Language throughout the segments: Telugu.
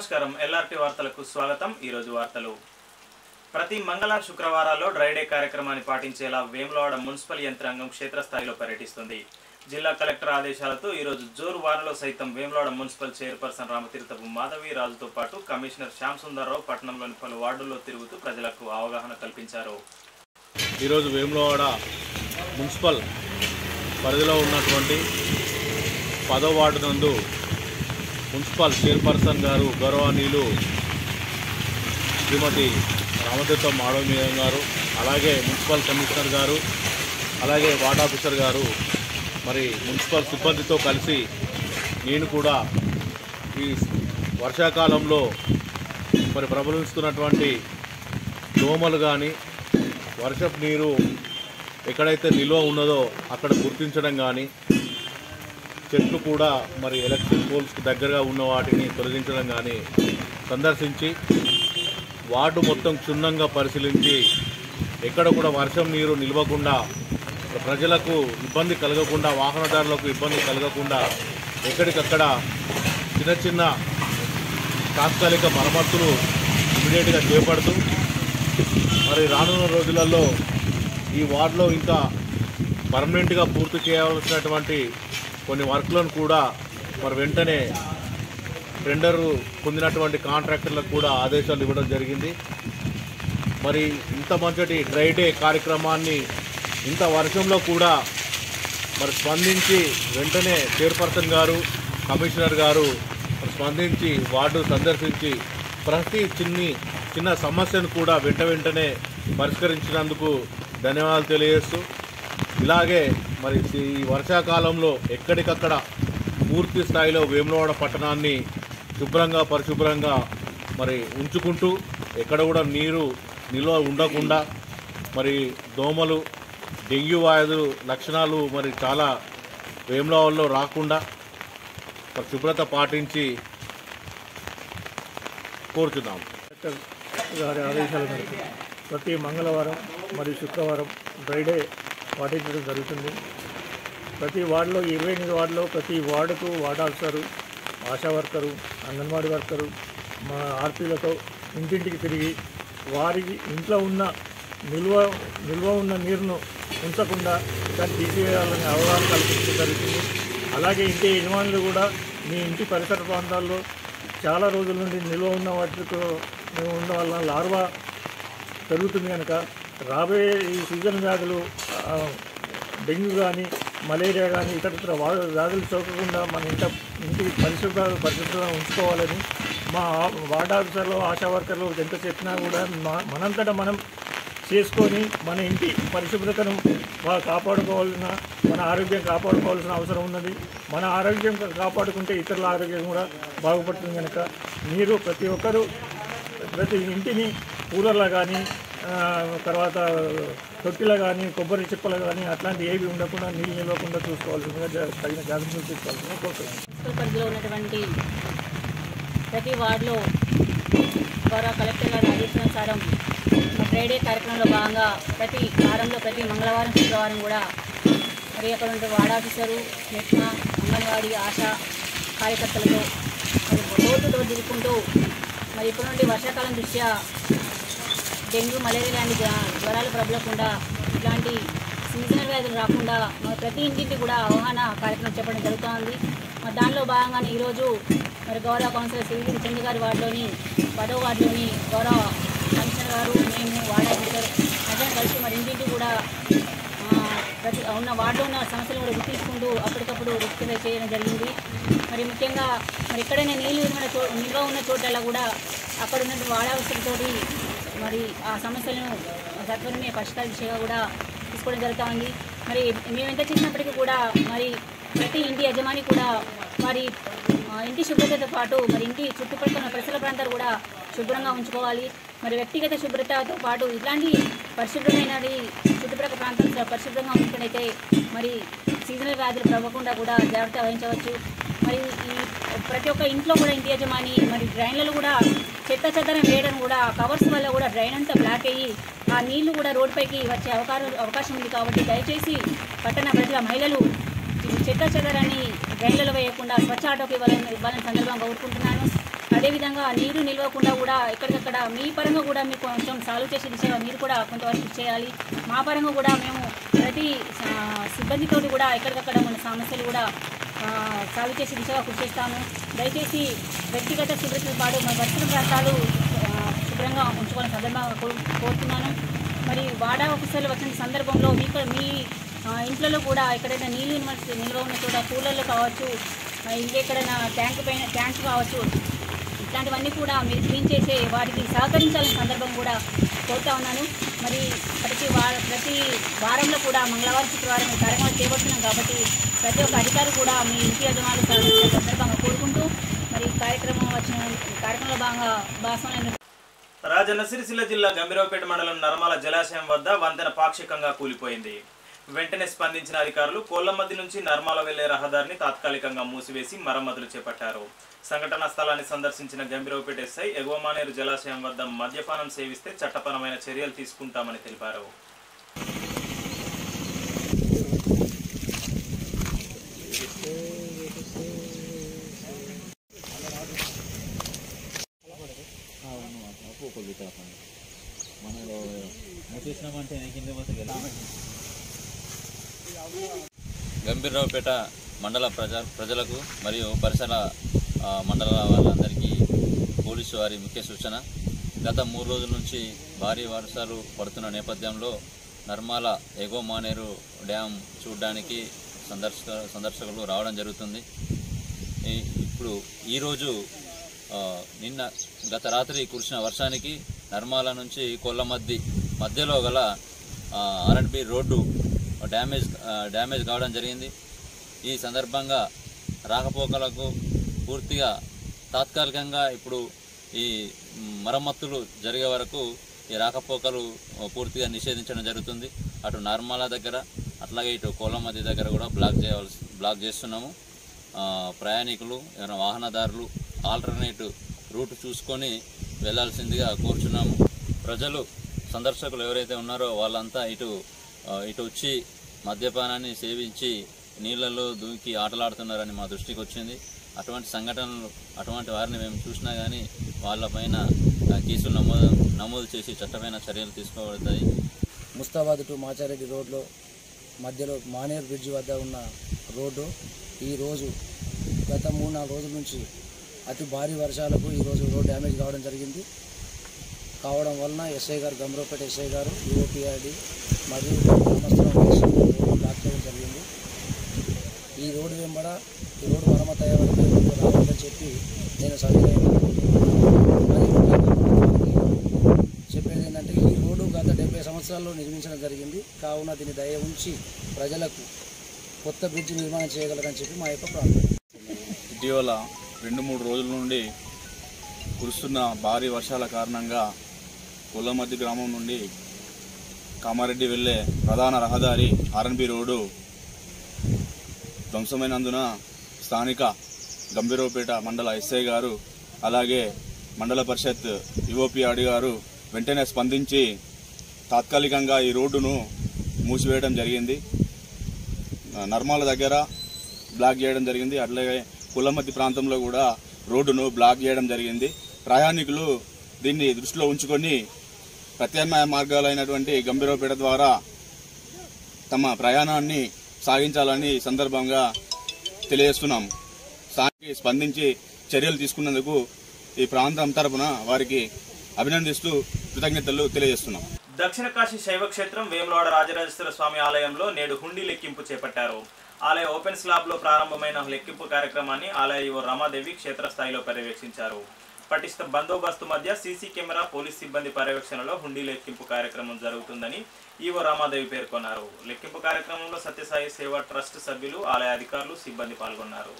నమస్కారం ఎల్ఆర్టీ వార్తలకు స్వాగతం ఈరోజు వార్తలు ప్రతి మంగళ శుక్రవారాల్లో డ్రై డే కార్యక్రమాన్ని పాటించేలా వేములవాడ మున్సిపల్ యంత్రాంగం క్షేత్రస్థాయిలో పర్యటిస్తుంది జిల్లా కలెక్టర్ ఆదేశాలతో ఈరోజు జోరు వారంలో సైతం వేములవాడ మున్సిపల్ చైర్పర్సన్ రామతీర్థపు మాధవి రాజుతో పాటు కమిషనర్ శ్యామ్ సుందర్రావు పట్టణంలోని పలు వార్డుల్లో తిరుగుతూ ప్రజలకు అవగాహన కల్పించారు ఈరోజు వేములవాడ మున్సిపల్ పరిధిలో ఉన్నటువంటి పదో వార్డు నందు మున్సిపల్ చైర్పర్సన్ గారు గౌరవనీయులు శ్రీమతి రామతీర్థం మాధవమీయం గారు అలాగే మున్సిపల్ కమిషనర్ గారు అలాగే వార్డ్ ఆఫీసర్ గారు మరి మున్సిపల్ సిబ్బందితో కలిసి నేను కూడా ఈ వర్షాకాలంలో మరి ప్రబలిస్తున్నటువంటి దోమలు కానీ వర్షపు నీరు ఎక్కడైతే నిల్వ ఉన్నదో అక్కడ గుర్తించడం కానీ చెట్లు కూడా మరి ఎలక్ట్రిక్ పోల్స్కి దగ్గరగా ఉన్న వాటిని తొలగించడం కానీ సందర్శించి వార్డు మొత్తం క్షుణ్ణంగా పరిశీలించి ఎక్కడ కూడా వర్షం నీరు నిల్వకుండా ప్రజలకు ఇబ్బంది కలగకుండా వాహనదారులకు ఇబ్బంది కలగకుండా ఎక్కడికక్కడ చిన్న చిన్న తాత్కాలిక మరమ్మతులు ఇమీడియట్గా చేపడుతూ మరి రానున్న రోజులలో ఈ వార్డులో ఇంకా పర్మనెంట్గా పూర్తి చేయవలసినటువంటి కొన్ని వర్క్లను కూడా మరి వెంటనే టెండర్ పొందినటువంటి కాంట్రాక్టర్లకు కూడా ఆదేశాలు ఇవ్వడం జరిగింది మరి ఇంత మంచి డ్రై డే కార్యక్రమాన్ని ఇంత వర్షంలో కూడా మరి స్పందించి వెంటనే చైర్పర్సన్ గారు కమిషనర్ గారు మరి స్పందించి వార్డు సందర్శించి ప్రతి చిన్ని చిన్న సమస్యను కూడా వెంట వెంటనే పరిష్కరించినందుకు ధన్యవాదాలు తెలియజేస్తూ ఇలాగే మరి ఈ వర్షాకాలంలో ఎక్కడికక్కడ పూర్తి స్థాయిలో వేములవాడ పట్టణాన్ని శుభ్రంగా పరిశుభ్రంగా మరి ఉంచుకుంటూ ఎక్కడ కూడా నీరు నిల్వ ఉండకుండా మరి దోమలు డెంగ్యూ వ్యాధులు లక్షణాలు మరి చాలా వేములవాడలో రాకుండా మరి శుభ్రత పాటించి కోరుచున్నాము కలెక్టర్ గారి ఆదేశాల మేరకు ప్రతి మంగళవారం మరియు శుక్రవారం డ్రై డే పాటించడం జరుగుతుంది ప్రతి వార్డులో ఇరవై ఎనిమిది వార్డులో ప్రతి వార్డుకు ward officer Asha worker anganwadi worker మా ఆర్పీలతో ఇంటింటికి తిరిగి వారికి ఇంట్లో ఉన్న నిల్వ నిల్వ ఉన్న నీరును ఉంచకుండా దాన్ని తీసివేయాలని అవగాహన కల్పించడం జరుగుతుంది అలాగే ఇంటి యజమానులు కూడా మీ ఇంటి పరిసర ప్రాంతాల్లో చాలా రోజుల నుండి నిల్వ ఉన్న వాటితో ఉన్న వల్ల లార్వా పెరుగుతుంది కనుక రాబోయే ఈ సీజన్ వ్యాధులు ఆ, డెంగ్యూ కానీ మలేరియా కానీ ఇతర వా- వ్యాధులు సోకకుండా మన ఇంట ఇంటి పరిశుభ్ర పరిశుభ్రంగా ఉంచుకోవాలని మా ఆ- వార్డ్ ఆఫీసర్లు ఆశా వర్కర్లు ఎంత చెప్పినా కూడా మా- మనంతటా మనం చేసుకొని మన ఇంటి పరిశుభ్రతను వా- కాపాడుకోవాల్సిన మన ఆరోగ్యం కాపాడుకోవాల్సిన అవసరం ఉన్నది మన ఆరోగ్యం కా- కాపాడుకుంటే ఇతరుల ఆరోగ్యం కూడా బాగుపడుతుంది కనుక మీరు ప్రతి ఒక్కరూ ప్రతి ఇంటిని కూలర్లో కానీ తర్వాత తొట్టిలో కానీ కొబ్బరి చిప్పలు కానీ అట్లాంటి ఏవి ఉండకుండా నీళ్ళు నిలవకుండా చూసుకోవాల్సిందిగా జా- తగిన జాగ్రత్తలు తీసుకోవాల్సిందిగా కోరుతున్నాను మున్సిపల్ పరిధిలో ఉన్నటువంటి ప్రతి వార్డులో గౌరవ కలెక్టర్ గారి ఆదేశానుసారం మా ఫ్రైడే కార్యక్రమంలో భాగంగా ప్రతి వారంలో ప్రతి మంగళవారం శుక్రవారం కూడా మరి అక్కడ ఉండే వార్డ్ ఆఫీసరు మెట్మ అంగన్వాడీ ఆశా కార్యకర్తలతో మరి డోర్ టు డోర్ తిరుగుకుంటూ మరి ఇప్పటి నుండి వర్షాకాలం దృష్ట్యా డెంగ్యూ మలేరియా లాంటి జ్వ- జ్వరాలు ప్రబలకుండా ఇలాంటి సీజనల్ వ్యాధులు రాకుండా మరి ప్రతి ఇంటింటి కూడా అవగాహన కార్యక్రమం చెప్పడం జరుగుతోంది మరి దానిలో భాగంగానే ఈరోజు మరి గౌరవ కౌన్సిలర్ శ్రీగిరి చంద్ర గారి వార్డులోని పదో వార్డులోని గౌరవ కమిషనర్ గారు మేము వార్డ్ ఆఫీసర్ అందరం కలిసి మరి ఇంటింటి కూడా ఆ, ప్రతి ఉన్న వార్డులో ఉన్న సమస్యలు కూడా గుర్తించుకుంటూ అప్పటికప్పుడు రెక్టిఫై చేయడం జరిగింది మరి ముఖ్యంగా మరి ఎక్కడైనా నీళ్ళు ఉన్న చో నిల్వ ఉన్న చోటల్లో కూడా అక్కడ ఉన్న వాడావసరంతోటి మరి ఆ సమస్యలను సత్వరమే పరిష్కరించేగా కూడా తీసుకోవడం జరుగుతూ ఉంది మరి మేము ఎంత చేసినప్పటికీ కూడా మరి ప్రతి ఇంటి యజమాని కూడా వారి ఆ, ఇంటి శుభ్రతతో పాటు మరి ఇంటి చుట్టుపక్కల ఉన్న పరిసర ప్రాంతాలు కూడా శుభ్రంగా ఉంచుకోవాలి మరి వ్యక్తిగత శుభ్రతతో పాటు ఇట్లాంటి పరిశుభ్రమైనది చుట్టుపక్కల ప్రాంతాలు పరిశుభ్రంగా ఉంచినట్లయితే మరి సీజనల్ వ్యాధులు ప్రవ్వకుండా కూడా జాగ్రత్త వహించవచ్చు మరి ఈ ప్రతి ఒక్క ఇంట్లో కూడా ఇంటి యజమాని మరి డ్రైన్లలో కూడా చెత్త చెత్తరం వేయడం కూడా కవర్స్ వల్ల కూడా డ్రైన్ అంతా బ్లాక్ అయ్యి ఆ నీళ్లు కూడా రోడ్డుపైకి వచ్చే అవకాశం అవకాశం ఉంది కాబట్టి దయచేసి పట్టణ ప్రజల మహిళలు ఈ చెత్త చెదరని డ్రైన్లలో వేయకుండా స్వచ్ఛ ఆటోకి ఇవ్వాలని ఇవ్వాలని సందర్భంగా కోరుకుంటున్నాను అదేవిధంగా నీరు నిల్వకుండా కూడా ఎక్కడికక్కడ మీ పరంగా కూడా మీకు కొంచెం సాల్వ్ చేసే దిశగా మీరు కూడా కొంతవరకు కృషి చేయాలి మా పరంగా కూడా మేము ప్రతి ఆ, సిబ్బందితోటి కూడా ఎక్కడికక్కడ మన సమస్యలు కూడా ఆ, సాల్వ్ చేసే దిశగా కృషి చేస్తాము దయచేసి వ్యక్తిగత శుభ్రతతో పాటు మన పరిసర ప్రాంతాలు ఆ, శుభ్రంగా ఉంచుకోవాలని సందర్భంగా కోరు- కోరుతున్నాను మరి వాడా ఆఫీసర్లు వచ్చిన సందర్భంలో మీకు మీ ఆ, ఇంట్లో కూడా ఎక్కడైనా నీళ్ళు నిల్వ నిల్వ ఉన్న చోట కూలర్లు కావచ్చు ఆ, ఇంకెక్కడైనా ట్యాంక్ పైన ట్యాంక్ కావచ్చు ఇట్లాంటివన్నీ కూడా మీరు క్లీన్ చేసే వాటికి సహకరించాలని సందర్భం కూడా కోరుతా ఉన్నాను మరి ప్రతి వార ప్రతి వారంలో కూడా మంగళవారం శుక్రవారం ఈ కార్యక్రమాలు చేపడుతున్నాం కాబట్టి ప్రతి ఒక్క అధికారి కూడా మీ ఇంటి యజమానులు సహకరించే సందర్భంగా కోరుకుంటూ మరి ఈ కార్యక్రమం వచ్చిన ఈ కార్యక్రమంలో భాగంగా భాగస్వామ్యం రాజన్న సిరిసిల్ల జిల్లా గంభీరావుపేట మండలం నర్మల జలాశయం వద్ద వంతెన పాక్షికంగా కూలిపోయింది వెంటనే స్పందించిన అధికారులు కోళ్లమద్ది నుంచి నర్మాల వెళ్లే రహదారిని తాత్కాలికంగా మూసివేసి మరమ్మతులు చేపట్టారు సంఘటనా స్థలాన్ని సందర్శించిన గంభీరావుపేట ఎస్ఐ ఎగువమానేరు జలాశయం వద్ద మద్యపానం సేవిస్తే చట్టపరమైన చర్యలు తీసుకుంటామని తెలిపారు గంభీరరావుపేట మండల ప్రజ ప్రజలకు మరియు పరిసర ఆ, మండలాల వాళ్ళందరికీ పోలీసు వారి ముఖ్య సూచన గత మూడు రోజుల నుంచి భారీ వర్షాలు పడుతున్న నేపథ్యంలో నర్మాల ఎగో మానేరు డ్యామ్ చూడడానికి సందర్శక సందర్శకులు రావడం జరుగుతుంది ఈ- ఇప్పుడు ఈరోజు ఆ, నిన్న గత రాత్రి కురిసిన వర్షానికి నర్మాల నుంచి కొల్లమద్ది మధ్యలో గల ఆర్ఎండ్బి రోడ్డు డ్యామేజ్ ఆ, డ్యామేజ్ కావడం జరిగింది ఈ సందర్భంగా రాకపోకలకు పూర్తిగా తాత్కాలికంగా ఇప్పుడు ఈ మరమ్మతులు జరిగే వరకు ఈ రాకపోకలు పూర్తిగా నిషేధించడం జరుగుతుంది అటు నార్మల దగ్గర అట్లాగే ఇటు కోలమది దగ్గర కూడా బ్లాక్ చేయవలసి బ్లాక్ చేస్తున్నాము ఆ, ప్రయాణికులు ఏమైనా వాహనదారులు ఆల్టర్నేట్ రూట్ చూసుకొని వెళ్ళాల్సిందిగా కోరుచున్నాము ప్రజలు సందర్శకులు ఎవరైతే ఉన్నారో వాళ్ళంతా ఇటు ఆ, ఇటు వచ్చి మద్యపానాన్ని సేవించి నీళ్ళలో దూకి ఆటలాడుతున్నారని మా దృష్టికి వచ్చింది అటువంటి సంఘటనలు అటువంటి వారిని మేము చూసినా కానీ వాళ్ళపైన ఆ, కేసులు నమోదు నమోదు చేసి చట్టమైన చర్యలు తీసుకోబడతాయి ముస్తాబాద్ టు మాచారెడ్డి రోడ్లో మధ్యలో మానేర్ బ్రిడ్జ్ వద్ద ఉన్న రోడ్డు ఈరోజు గత మూడు నాలుగు రోజుల నుంచి అతి భారీ వర్షాలకు ఈరోజు రోడ్ డ్యామేజ్ కావడం జరిగింది కావడం వలన ఎస్ఐ గారు గంభీరపేట ఎస్ఐ గారు యూఓపిఆర్డి మరియు గ్రామస్తులం కలిసి రోడ్డు బ్లాక్ చేయడం జరిగింది ఈ రోడ్డు వెంబడ ఈ రోడ్డు మరమ్మతు అయ్యే వరకు ఎవరు రావద్దని చెప్పి నేను సవినయంగా మరియు ముఖ్యంగా చెప్పేది ఏంటంటే ఈ రోడ్డు గత డెబ్బై సంవత్సరాల్లో నిర్మించడం జరిగింది కావున దీన్ని దయ ఉంచి ప్రజలకు కొత్త బ్రిడ్జ్ నిర్మాణం చేయగలరని చెప్పి మా యొక్క ప్రాంతం ఇటీవల రెండు మూడు రోజుల నుండి కురుస్తున్న భారీ వర్షాల కారణంగా కొల్లమద్ది గ్రామం నుండి కామారెడ్డి వెళ్ళే ప్రధాన రహదారి ఆర్ఎన్బి రోడ్డు ధ్వంసమైనందున స్థానిక గంభీరవపేట మండల ఎస్ఐ గారు అలాగే మండల పరిషత్ యువపిఆడి గారు వెంటనే స్పందించి తాత్కాలికంగా ఈ రోడ్డును మూసివేయడం జరిగింది నర్మాల దగ్గర బ్లాక్ చేయడం జరిగింది అట్లాగే కులమద్ది ప్రాంతంలో కూడా రోడ్డును బ్లాక్ చేయడం జరిగింది ప్రయాణికులు దీన్ని దృష్టిలో ఉంచుకొని ప్రత్యామ్నాయ మార్గాలైనటువంటి గంభీరపేట ద్వారా తమ ప్రయాణాన్ని సాగించాలని ఈ సందర్భంగా తెలియజేస్తున్నాం స్థానికి స్పందించి చర్యలు తీసుకున్నందుకు ఈ ప్రాంతం తరపున వారికి అభినందిస్తూ కృతజ్ఞతలు తెలియజేస్తున్నాం దక్షిణ కాశీ శైవ క్షేత్రం వేములవాడ రాజరాజేశ్వర స్వామి ఆలయంలో నేడు హుండీ లెక్కింపు చేపట్టారు ఆలయ ఓపెన్ స్లాబ్ లో ప్రారంభమైన లెక్కింపు కార్యక్రమాన్ని ఆలయ యువ రమాదేవి క్షేత్రస్థాయిలో పర్యవేక్షించారు పటిష్ట బందోబస్తు మధ్య సీసీ కెమెరా పోలీస్ సిబ్బంది పర్యవేక్షణలో హుండీ లెక్కింపు కార్యక్రమం జరుగుతుందని ఈవో రామాదేవి పేర్కొన్నారు లెక్కింపు కార్యక్రమంలో సత్యసాయి సేవా ట్రస్ట్ సభ్యులు ఆలయ అధికారులు సిబ్బంది పాల్గొన్నారు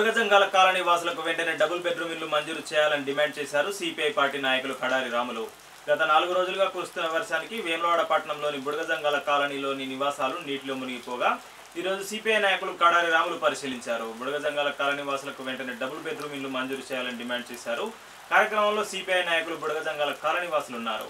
బుడగజంగాల కాలనీ వాసులకు వెంటనే డబుల్ బెడ్రూమ్ ఇల్లు మంజూరు చేయాలని డిమాండ్ చేశారు సిపిఐ పార్టీ నాయకులు కడారి రాములు గత నాలుగు రోజులుగా కురుస్తున్న వర్షానికి వేములవాడ పట్టణంలోని బుడగజంగాల కాలనీలోని నివాసాలు నీటిలో మునిగిపోగా ఈరోజు సిపిఐ నాయకులు కడారి రాములు పరిశీలించారు బుడగజంగాల కాలనీ వాసులకు వెంటనే డబుల్ బెడ్రూమ్ ఇల్లు మంజూరు చేయాలని డిమాండ్ చేశారు కార్యక్రమంలో సిపిఐ నాయకులు బుడగజంగాల కాలనీ వాసులు ఉన్నారు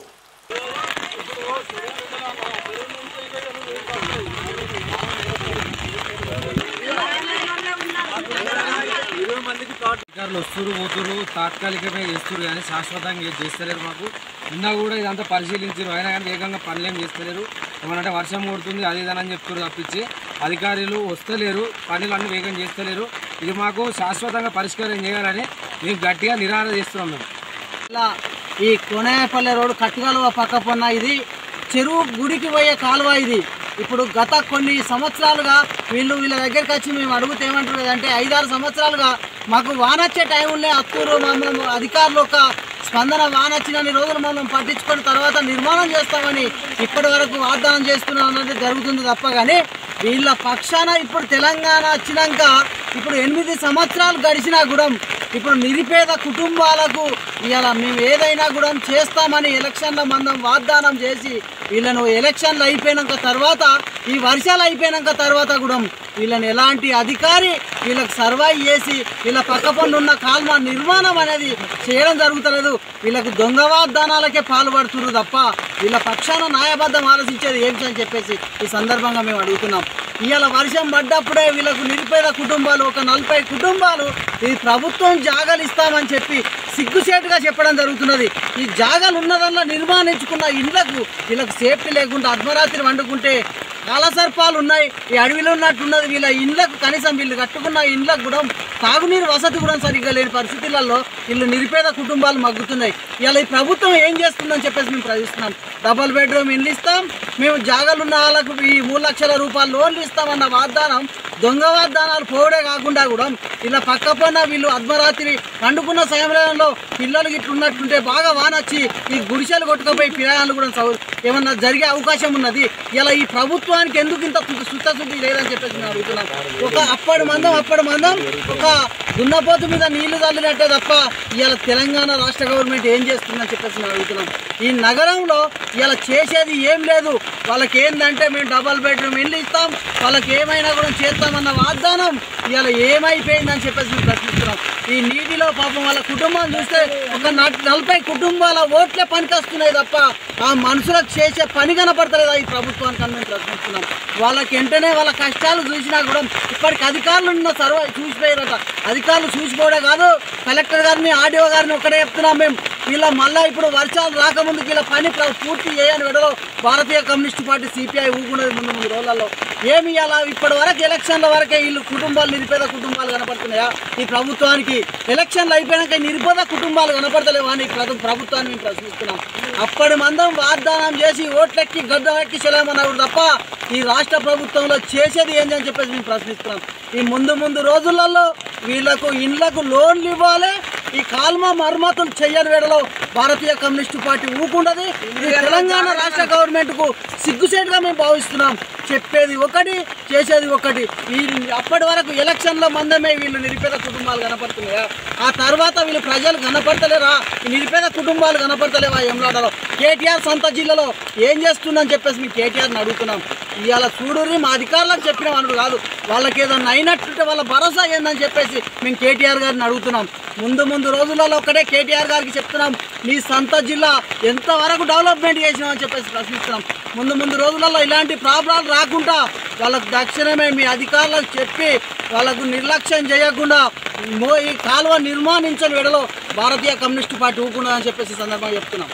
అధికారులు వస్తురు పోతురు తాత్కాలికమే చేస్తురు కానీ శాశ్వతంగా ఏది చేస్తలేరు మాకు నిన్న కూడా ఇదంతా పరిశీలించారు అయినా కానీ వేగంగా పనులేం చేస్తలేరు ఏమనంటే వర్షం కొడుతుంది అది ఇదని చెప్తున్నారు తప్పించి అధికారులు వస్తలేరు పనులు అన్ని వేగం చేస్తలేరు ఇది మాకు శాశ్వతంగా పరిష్కారం చేయాలని మేము గట్టిగా నిరాహార చేస్తున్నాం మేము ఇలా ఈ కొనేపల్లె రోడ్డు కట్టుగలువ పక్క పొన్న ఇది చెరువు గుడికి పోయే కాలువ ఇది ఇప్పుడు గత కొన్ని సంవత్సరాలుగా వీళ్ళు వీళ్ళ దగ్గరికి వచ్చి మేము అడుగుతే ఏమంటారు అంటే ఐదారు సంవత్సరాలుగా మాకు వానొచ్చే టైంలో అత్తూరు మమ్మల్ని అధికారులు ఒక స్పందన వానొచ్చినన్ని రోజులు మమ్మల్ని పట్టించుకొని తర్వాత నిర్మాణం చేస్తామని ఇప్పటి వరకు వాగ్దానం చేస్తున్నాం అన్నది జరుగుతుంది తప్ప కానీ వీళ్ళ పక్షాన ఇప్పుడు తెలంగాణ వచ్చినాక ఇప్పుడు ఎనిమిది సంవత్సరాలు గడిచినా కూడా ఇప్పుడు నిరుపేద కుటుంబాలకు ఇలా మేము ఏదైనా కూడా చేస్తామని ఎలక్షన్ల మందం వాగ్దానం చేసి వీళ్ళను ఎలక్షన్లు అయిపోయినాక తర్వాత ఈ వర్షాలు అయిపోయినాక తర్వాత కూడా వీళ్ళని ఎలాంటి అధికారి వీళ్ళకి సర్వైవ్ చేసి వీళ్ళ పక్క పనులు ఉన్న కాల్మ నిర్మాణం అనేది చేయడం జరుగుతలేదు వీళ్ళకి దొంగ వాగ్దానాలకే పాల్పడుతున్నారు తప్ప వీళ్ళ పక్షాన న్యాయబద్ధం ఆలోచించేది ఏమిటి అని చెప్పేసి ఈ సందర్భంగా మేము అడుగుతున్నాం ఇవాళ వర్షం పడ్డప్పుడే వీళ్ళకు నిరుపేద కుటుంబాలు ఒక నలభై కుటుంబాలు ఈ ప్రభుత్వం జాగాలు ఇస్తామని చెప్పి సిగ్గుసేటుగా చెప్పడం జరుగుతున్నది ఈ జాగాలు ఉన్నదల్లా నిర్మాణించుకున్న ఇళ్లకు వీళ్ళకు సేఫ్టీ లేకుండా అర్ధరాత్రి వండుకుంటే కాలసర్పాలు ఉన్నాయి ఈ అడవిలో ఉన్నట్టున్నది వీళ్ళ ఇండ్లకు కనీసం వీళ్ళు కట్టుకున్న ఇండ్లకు కూడా తాగునీరు వసతి కూడా సరిగ్గా లేని పరిస్థితులలో వీళ్ళు నిరుపేద కుటుంబాలు మగ్గుతున్నాయి ఇలా ఈ ప్రభుత్వం ఏం చేస్తుందని చెప్పేసి మేము ప్రశ్నిస్తున్నాం డబల్ బెడ్రూమ్ ఇండ్లు ఇస్తాం మేము జాగాలు ఉన్న వాళ్ళకు ఈ మూడు లక్షల రూపాయలు లోన్లు ఇస్తామన్న వాగ్దానం దొంగ వాగ్దానాలు పోవడే కాకుండా కూడా ఇలా పక్క పన్న వీళ్ళు అర్ధరాత్రి పండుకున్న సమయంలో పిల్లలు ఇట్లా ఉన్నట్టుంటే బాగా వానొచ్చి ఈ గుడిసెలు కొట్టుకుపోయి పిల్లలు కూడా సౌ ఏమన్నా జరిగే అవకాశం ఉన్నది ఇలా ఈ ప్రభుత్వానికి ఎందుకు ఇంత శుద్ధశుద్ధి లేదని చెప్పేసి మేము అడుగుతున్నాం ఒక అప్పటి మందం అప్పటి మందం ఒక దున్నపోతు మీద నీళ్లు చల్లినట్టే తప్ప ఇవాళ తెలంగాణ రాష్ట్ర గవర్నమెంట్ ఏం చేస్తుందని చెప్పేసి మేము అడుగుతున్నాం ఈ నగరంలో ఇలా చేసేది ఏం లేదు వాళ్ళకి ఏంటంటే మేము డబల్ బెడ్రూమ్ ఇల్లు ఇస్తాం వాళ్ళకి ఏమైనా కూడా చేస్తామన్న వాగ్దానం ఇవాళ ఏమైపోయిందని చెప్పేసి మేము ప్రశ్నిస్తున్నాం ఈ నీటిలో పాపం వాళ్ళ కుటుంబం చూస్తే ఒక నల్- నలభై కుటుంబాల ఓట్లే పనికొస్తున్నాయి తప్ప ఆ మనుషులకు చేసే పని కనపడతలేదా ఈ ప్రభుత్వానికి అని మేము ప్రశ్నిస్తున్నాం వాళ్ళకి వెంటనే వాళ్ళ కష్టాలు చూసినా కూడా ఇప్పటికి అధికారులు ఉన్న సర్వ చూసిపోయారట అధికారులు చూసిపోవడే కాదు కలెక్టర్ గారిని ఆర్డీఓ గారిని ఒకటే చెప్తున్నాం మేము వీళ్ళ మళ్ళీ ఇప్పుడు వర్షాలు రాకముందుకు వీళ్ళ పని ప్ర- పూర్తి చేయని విడలో భారతీయ కమ్యూనిస్ట్ పార్టీ సిపిఐ ఊగున్నది ముందు ముందు రోజులలో ఏమి అలా ఇప్పటి వరకు ఎలక్షన్ల వరకే వీళ్ళు కుటుంబాలు నిరుపేద కుటుంబాలు కనపడుతున్నాయా ఈ ప్రభుత్వానికి ఎలక్షన్లు అయిపోయాక ఈ నిరుపేద కుటుంబాలు కనపడతలేవా అని ఈ ప్రభు- ప్రభుత్వాన్ని మేము ప్రశ్నిస్తున్నాం అప్పటి మందం వాగ్దానం చేసి ఓట్లెక్కి గద్దెక్కి చెలేమన్నారు తప్ప ఈ రాష్ట్ర ప్రభుత్వంలో చేసేది ఏంటి అని చెప్పేసి మేము ప్రశ్నిస్తున్నాం ఈ ముందు ముందు రోజులలో వీళ్ళకు ఇండ్లకు లోన్లు ఇవ్వాలి ఈ కాల్మ మర్మతులు చెయ్యని వేడలో భారతీయ కమ్యూనిస్టు పార్టీ ఊకుండదు ఇది తెలంగాణ రాష్ట్ర గవర్నమెంట్ కు సిగ్గుసేటుగా మేము భావిస్తున్నాం చెప్పేది ఒకటి చేసేది ఒకటి ఈ అప్పటి వరకు ఎలక్షన్ల మందమే వీళ్ళు నిరుపేద కుటుంబాలు కనపడుతున్నాయా ఆ తర్వాత వీళ్ళు ప్రజలు కనపడతలేరా ఈ నిరుపేద కుటుంబాలు కనపడతలేవా ఎంలాడలో కేటీఆర్ సొంత జిల్లాలో ఏం చేస్తుందని చెప్పేసి మేము కేటీఆర్ని అడుగుతున్నాం ఇవాళ చూడుర్రి మా అధికారులకు చెప్పిన వాళ్ళు కాదు వాళ్ళకి ఏదన్నా అయినట్టుంటే వాళ్ళ భరోసా ఏందని చెప్పేసి మేము కేటీఆర్ గారిని అడుగుతున్నాం ముందు ముందు రోజులలో ఒక్కడే కేటీఆర్ గారికి చెప్తున్నాం నీ సొంత జిల్లా ఎంతవరకు డెవలప్మెంట్ చేసినామని చెప్పేసి ప్రశ్నిస్తున్నాం ముందు ముందు రోజులలో ఇలాంటి ప్రాబ్లాలు రాకుండా వాళ్ళకు తక్షణమే మీ అధికారులకు చెప్పి వాళ్ళకు నిర్లక్ష్యం చేయకుండా మో ఈ కాలువ నిర్మాణించని వెడలో భారతీయ కమ్యూనిస్ట్ పార్టీ ఊకుండా చెప్పేసి ఈ సందర్భంగా చెప్తున్నాం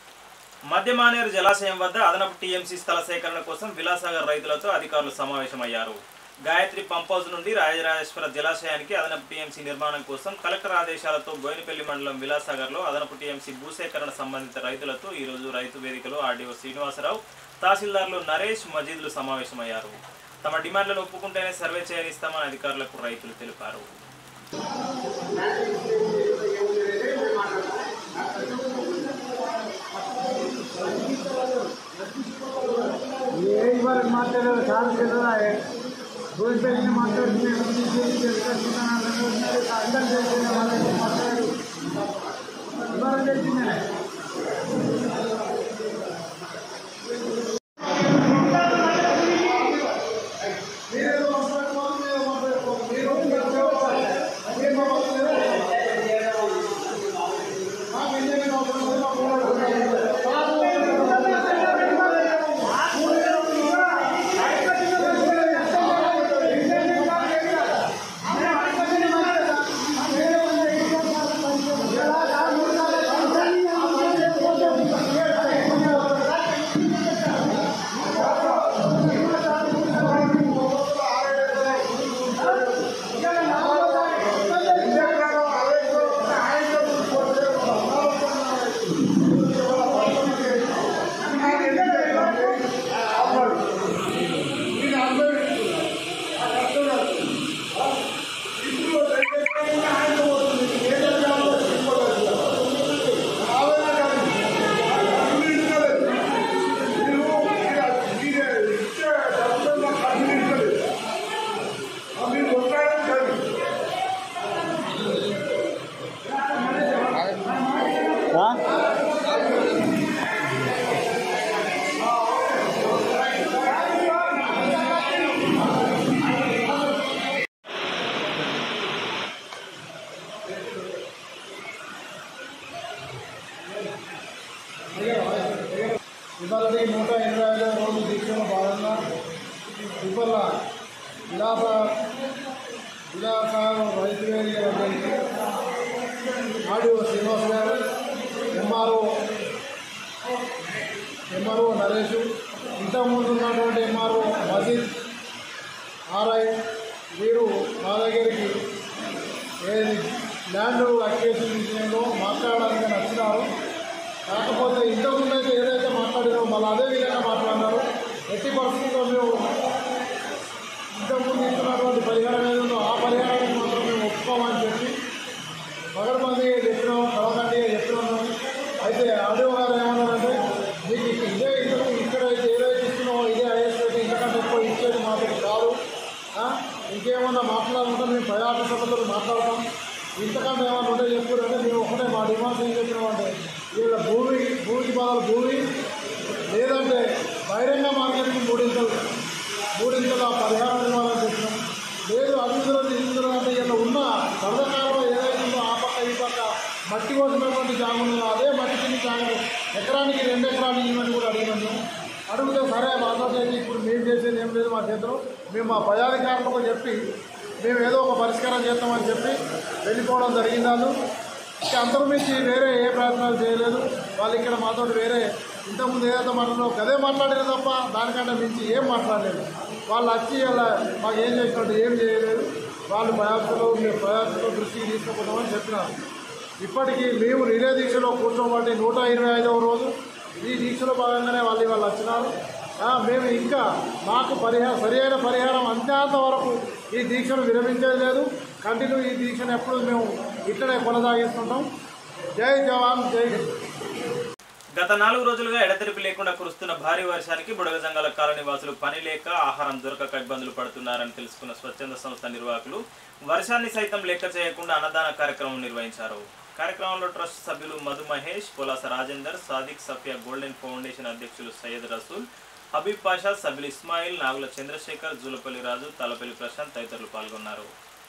మధ్యమానేరు జలాశయం వద్ద అదనపు టీఎంసీ స్థల సేకరణ కోసం విలాసాగర్ రైతులతో అధికారులు సమావేశమయ్యారు గాయత్రి పంప్ హౌస్ నుండి రాజరాజేశ్వర జలాశయానికి అదనపు టీఎంసీ నిర్మాణం కోసం కలెక్టర్ ఆదేశాలతో బోయినపల్లి మండలం విలాసాగర్లో అదనపు టీఎంసీ భూసేకరణ సంబంధిత రైతులతో ఈ రోజు రైతు వేదికలో ఆర్డీఓ శ్రీనివాసరావు తహసీల్దార్లు నరేష్ మజీద్లు సమావేశమయ్యారు తమ డిమాండ్లను ఒప్పుకుంటేనే సర్వే చేయనిస్తామని అధికారులకు రైతులు తెలిపారు రోజు మాట్లాడుతున్నారు అందరు చేసిన వాళ్ళకి మాట్లాడి ఇవాళ చేసిందే ఇవాళ నూట ఇరవై ఐదో రోజు దీక్షలో భాగంగా ఇవాళ విలాస విలాస రైతు వేడి వద్దకి ఆడియో శ్రీనివాస్ గారు ఎంఆర్ఓ ఎంఆర్ఓ నరేష్ ఇంతకుముందు ఉన్నటువంటి ఎంఆర్ఓ మజీద్ ఆర్ఐ వీరు మా దగ్గరికి ఏది ల్యాండ్ అక్వేషన్ విషయంలో మాట్లాడడానికి నచ్చినారు కాకపోతే ఇంతకుముందు అయితే ఏదైతే మాట్లాడినో మళ్ళీ అదే విధంగా మాట్లాడినారు ఎట్టి పరిస్థితుల్లో మేము ఇంతకుముందు ఇస్తున్నటువంటి పరిహారం ఏదో ఆ పరిహారానికి మాత్రం మేము ఒప్పుకోమని చెప్పి పగడమంది చెప్పినాం కలకండిగా చెప్పినాము అయితే ఆడియో గారు ఏమన్నారంటే మీకు ఇక- ఇదే ఇంతకు ఇక్కడైతే ఏదైతే ఇస్తున్నామో ఇదే ఐఎస్ అయితే ఇంతకంటే ఎక్కువ ఇచ్చేది మాకు కాదు ఆ? ఇంకేమన్నా మాట్లాడాలంటే మేము ప్రయాణ సభతో మాట్లాడతాం ఇంతకంటే ఏమన్నా ఉంటే చెప్పుకుంటే మేము ఒకటే మా డిమాండ్స్ ఏం చెప్పినామంటే వీళ్ళ భూమి భూమికి బదులు భూమి లేదంటే బహిరంగ మార్కెట్కి మూడింతలు మూడింతల పరిహారం ఇవ్వాలని చెప్పినాం లేదు అభివృద్ధిలో ఇందులో అంటే ఇలా ఉన్న వరదకాలంలో ఏదైతే ఉందో ఆ పక్క ఈ పక్క మట్టి పోసినటువంటి జాగులు అదే మట్టి తిని జాగులు ఎకరానికి రెండు ఎకరాలు ఇవ్వమని కూడా అడిగినాం మేము అడిగితే సరే మాతో ఇప్పుడు మేము చేసేది ఏం లేదు మా చేతిలో మేము మా పదాధికారులకు చెప్పి మేము ఏదో ఒక పరిష్కారం చేస్తామని చెప్పి వెళ్ళిపోవడం జరిగింది వాళ్ళు ఇక అంతర్మించి వేరే ఏ ప్రయత్నాలు చేయలేదు వాళ్ళు ఇక్కడ మాతో వేరే ఇంతకుముందు ఏదైతే మాట్లాడో గదే మాట్లాడారు తప్ప దానికంటే మించి ఏం మాట్లాడలేదు వాళ్ళు వచ్చి అలా మాకు ఏం చేసినట్టు ఏం చేయలేదు వాళ్ళు ప్రయాసలో మేము ప్రయాసలో దృష్టికి తీసుకుపోతామని చెప్పినారు ఇప్పటికీ మేము రిలే దీక్షలో కూర్చోబట్టి నూట ఇరవై ఐదవ రోజు ఈ దీక్షలో భాగంగానే వాళ్ళు ఇవాళ వచ్చినారు ఆ, మేము ఇంకా మాకు పరిహారం సరియైన పరిహారం అంతేంత వరకు ఈ దీక్షను విరమించేది లేదు కంటిన్యూ ఈ దీక్షను ఎప్పుడు మేము ఇక్కడే కొనసాగిస్తుంటాం జై జవాన్ జై హింద్ గత నాలుగు రోజులుగా ఎడతెరిపి లేకుండా కురుస్తున్న భారీ వర్షానికి బుడగజంగాల కాలనీ వాసులు పని లేక ఆహారం దొరకక ఇబ్బందులు పడుతున్నారని తెలుసుకున్న స్వచ్ఛంద సంస్థ నిర్వాహకులు వర్షాన్ని సైతం లెక్క చేయకుండా అన్నదాన కార్యక్రమం నిర్వహించారు కార్యక్రమంలో ట్రస్ట్ సభ్యులు మధు మహేష్ పులాస రాజేందర్ సాదిక్ సఫియా గోల్డెన్ ఫౌండేషన్ అధ్యక్షులు సయ్యద్ రసూల్ హబీబ్ పాషా సభ్యులు ఇస్మాయిల్ నాగుల చంద్రశేఖర్ జూలపల్లి రాజు తలపల్లి ప్రశాంత్ తదితరులు పాల్గొన్నారు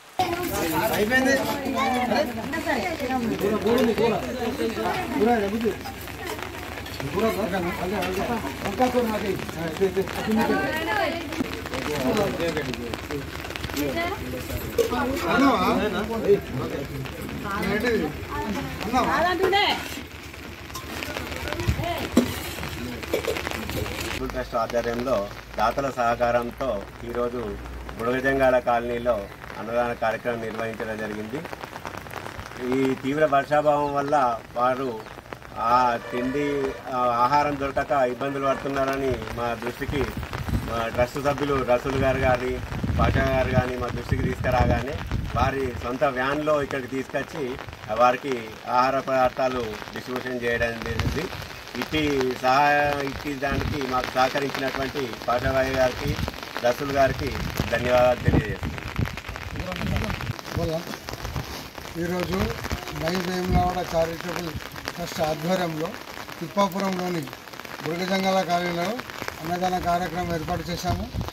స్కూల్ ట్రస్ట్ ఆధ్వర్యంలో దాతల సహకారంతో ఈరోజు బుడగజంగాల కాలనీలో అన్నదాన కార్యక్రమం నిర్వహించడం జరిగింది ఈ తీవ్ర వర్షాభావం వల్ల వారు ఆ తిండి ఆ ఆహారం దొరకక ఇబ్బందులు పడుతున్నారని మా దృష్టికి మా ట్రస్ట్ సభ్యులు రసూల్ గారు కానీ పాషా గారు కానీ మా దృష్టికి తీసుకురాగానే వారి సొంత వ్యాన్లో ఇక్కడికి తీసుకొచ్చి వారికి ఆహార పదార్థాలు డిస్ట్రిబ్యూషన్ చేయడం జరిగింది ఇట్టి సహాయ ఇట్టి దానికి మాకు సహకరించినటువంటి పాషాబాయి గారికి రసూల్ గారికి ధన్యవాదాలు తెలియజేస్తున్నాను బోలా. ఈరోజు మై వేములవాడ చారిటబుల్ ట్రస్ట్ ఆధ్వర్యంలో తిప్పాపురంలోని బురగజంగాల కాలనీలో అన్నదాన కార్యక్రమం ఏర్పాటు చేశాము